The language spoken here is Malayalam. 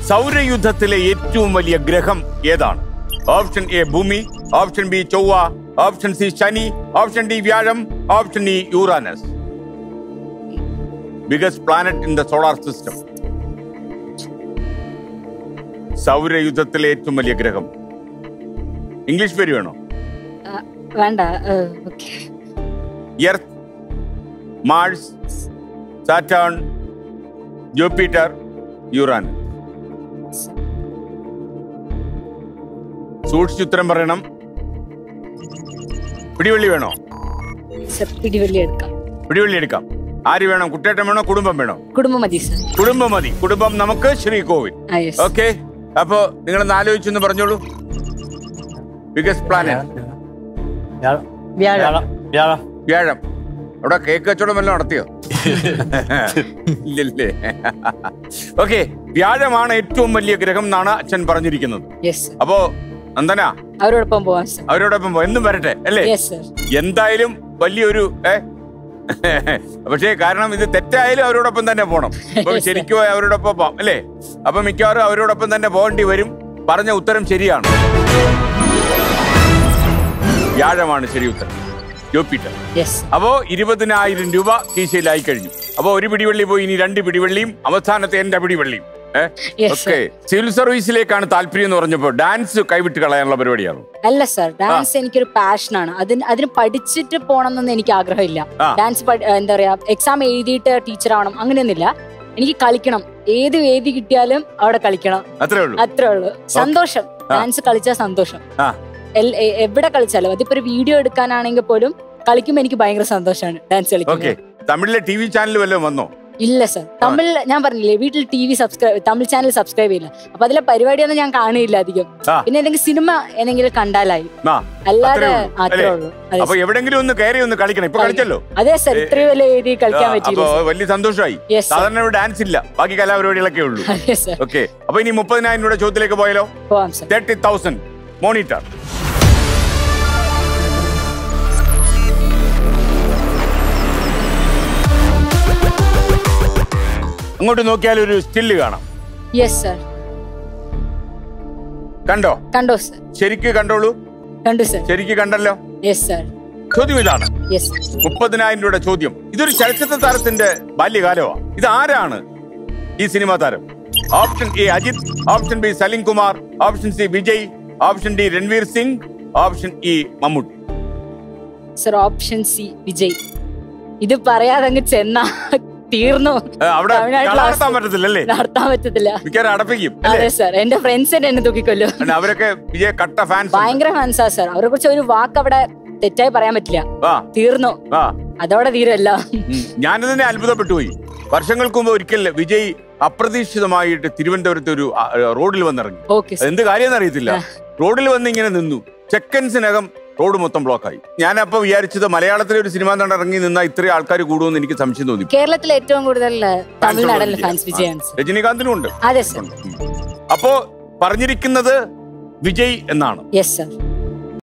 സൗരയുദ്ധത്തിലെ ഏറ്റവും വലിയ ഗ്രഹം ഏതാണ് ഓപ്ഷൻ എ ഭൂമി ഓപ്ഷൻ ബി ചൊവ്വ ഓപ്ഷൻ സി ശനി ഓപ്ഷൻ ഡി വ്യാഴം option E Uranus biggest planet in the solar system സൗരയുദ്ധത്തിലെ ഏറ്റവും വലിയ ഗ്രഹം ഇംഗ്ലീഷ് പേര് വേണോ ആ, വേണ്ട okay Earth Mars Saturn Jupiter Uranus സൂക്ഷിച്ചുത്തരം പറയണം പിടിവള്ളി വേണോ സർ പിടിവള്ളി എടുക്കാം പിടിവള്ളി എടുക്കാം ആര് വേണം കുട്ടേട്ടൻ വേണോ കുടുംബം വേണോ കുടുംബം മതി സർ കുടുംബം മതി കുടുംബം നമുക്ക് ശ്രീകോവിൽ ആ യെസ് ഓക്കെ അപ്പോ നിങ്ങളൊന്ന് ആലോചിച്ചൊന്ന് പറഞ്ഞോളൂ ബിഗസ്റ്റ് പ്ലാനറ്റ് വ്യാഴം വ്യാഴം വ്യാഴം വ്യാഴം അവിടെ കേക്ക് കച്ചവടം വല്ലതും നടത്തിയോ ഇല്ലല്ലേ ഓക്കെ വ്യാഴമാണ് ഏറ്റവും വലിയ ഗ്രഹം എന്നാണ് അച്ഛൻ പറഞ്ഞിരിക്കുന്നത് യെസ് അപ്പോ നന്ദന അവരോടൊപ്പം പോവാം സർ അവരോടൊപ്പം പോ. എന്നും വരട്ടെ അല്ലേ യെസ് സർ എന്തായാലും വലിയൊരു ഏ പക്ഷേ കാരണം ഇത് തെറ്റായാലും അവരോടൊപ്പം തന്നെ പോണം അപ്പൊ Yes, sir. ശരിക്കും അവരോടൊപ്പം പോവാം അല്ലേ അപ്പൊ മിക്കവാറും അവരോടൊപ്പം തന്നെ പോകേണ്ടി വരും പറഞ്ഞ ഉത്തരം ശരിയാണ് വ്യാഴമാണ് ശരി ഉത്തരം ജോപ്പിറ്റർ യെസ് അപ്പോ ഇരുപതിനായിരം രൂപ കീശയിലായി കഴിഞ്ഞു അപ്പോ ഒരു പിടിവള്ളി പോയി ഇനി രണ്ട് പിടിവള്ളിയും അവസാനത്തെ എന്റെ പിടിവള്ളിയും Yes, ഓക്കെ സിവിൽ സർവീസിലേക്കാണ് താല്പര്യം എന്ന് പറഞ്ഞപ്പോ ഡാൻസ് കൈവിട്ട് കളയാനുള്ള പരിപാടിയാണ് അല്ല സർ ഡാൻസ് എനിക്കൊരു പാഷനാണ് അതിന് അതിന് പഠിച്ചിട്ട് പോകണം എന്നൊന്നും എനിക്ക് ആഗ്രഹമില്ല ആ. ഡാൻസ് എന്താ പറയാ എക്സാം എഴുതിയിട്ട് ടീച്ചർ ആവണം അങ്ങനെയൊന്നുമില്ല എനിക്ക് കളിക്കണം ഏത് വേദി കിട്ടിയാലും അവിടെ കളിക്കണം അത്രേ ഉള്ളൂ അത്രേ ഉള്ളൂ സന്തോഷം ഡാൻസ് കളിച്ചാൽ സന്തോഷം ആ എൽ- എ- എവിടെ കളിച്ചാലും അതിപ്പോ ഒരു വീഡിയോ എടുക്കാനാണെങ്കിൽ പോലും കളിക്കുമ്പോൾ എനിക്ക് ഭയങ്കര സന്തോഷമാണ് ഡാൻസ് ഓക്കെ കളിക്കുമ്പോൾ തമിഴിലെ ടി വി ചാനൽ വല്ലതും വന്നോ ഇല്ല സർ തമിഴ് ഞാൻ പറഞ്ഞില്ലേ വീട്ടിൽ T V subscribe Tamil channel subscribe ചെയ്യില്ല അപ്പൊ അതിലെ പരിപാടിയൊന്നും ഞാൻ കാണില്ല അധികം ആ. പിന്നെ എന്തെങ്കിലും സിനിമ എന്തെങ്കിലും കണ്ടാലായി ആ അല്ലാതെ അത്രേ ഉള്ളൂ, അത്രേ അല്ലേ? ഉള്ളൂ അതെ അപ്പൊ എവിടെങ്കിലും ഒന്ന് കയറി ഒന്ന് കളിക്കണം ഇപ്പൊ കളിച്ചല്ലോ അതെ സർ ഇത്രയും വലിയ രീതിയിൽ കളിക്കാൻ ആ, പറ്റിയില്ല അപ്പൊ സർ. വലിയ സന്തോഷമായി Yes, sir. സാധാരണ ഇവിടെ ഡാൻസ് ഇല്ല ബാക്കി കലാപരിപാടികളൊക്കെ ഉള്ളൂ അതെ സർ ഓക്കെ അപ്പൊ ഇനി മുപ്പതിനായിരം രൂപയുടെ ചോദ്യത്തിലേക്ക് പോയാലോ പോവാം സർ തേർട്ടി തൗസൻഡ് മോണിറ്റർ അങ്ങോട്ട് നോക്കിയാൽ ഒരു സ്റ്റില്ല് കാണാം യെസ് സർ കണ്ടോ കണ്ടോ സർ ശരിക്ക് കണ്ടോളൂ കണ്ടു സർ ശരിക്ക് കണ്ടല്ലോ യെസ് സർ ചോദ്യം ഇതാണ് യെസ് മുപ്പതിനായിരം രൂപയുടെ ചോദ്യം ഇതൊരു ചലച്ചിത്ര താരത്തിന്റെ ബാല്യകാലമാണ് ഇത് ആരാണ് ഈ സിനിമാ താരം option A Ajith option B Salim Kumar option C Vijay option D Ranveer Singh option E Mammootty sir option C Vijay ഇത് പറയാതെ അങ്ങ് ചെന്നാ തീർന്നു ഏ, അവിടെ തമിഴ്നാട്ടിൽ കളർത്താൻ പറ്റത്തില്ലല്ലേ നടത്താൻ പറ്റത്തില്ല മിക്കവാറും അടപ്പിക്കും അല്ലേ അതെ സർ എന്റെ ഫ്രണ്ട്സ് തന്നെ എന്നെ തൂക്കിക്കൊല്ലോ കാരണം അവരൊക്കെ വിജയ കട്ട ഫാൻസ് ഭയങ്കര ഫാൻസാ സർ അവരെ കുറിച്ച് ഒരു വാക്ക് അവിടെ തെറ്റായി പറയാൻ പറ്റില്ല ആ തീർന്നു ആ അതോടെ തീരല്ല ഉം. ഞാനത് തന്നെ അത്ഭുതപ്പെട്ടു പോയി വർഷങ്ങൾക്ക് മുമ്പ് ഒരിക്കൽ വിജയ് അപ്രതീക്ഷിതമായിട്ട് തിരുവനന്തപുരത്ത് ഒരു ആ, റോഡിൽ വന്നിറങ്ങി ഓക്കെ സർ എന്ത് കാര്യം അറിയത്തില്ല റോഡിൽ വന്ന് ഇങ്ങനെ നിന്നു സെക്കൻഡ്സിനകം റോഡ് മൊത്തം ബ്ലോക്കായി ഞാൻ അപ്പൊ വിചാരിച്ചത് മലയാളത്തിലെ ഒരു സിനിമ നടൻ ഇറങ്ങി നിന്നാൽ ഇത്രയും ആൾക്കാർ കൂടുമെന്ന് എനിക്ക് സംശയം തോന്നി കേരളത്തിൽ ഏറ്റവും കൂടുതൽ തമിഴ്നാടൻ വിജയ്. ഫാൻസ് വിജയാണ് സർ രജനീകാന്തിനും ഉണ്ട് അതെ സർ അപ്പോ പറഞ്ഞിരിക്കുന്നത് വിജയ് എന്നാണ് യെസ് സർ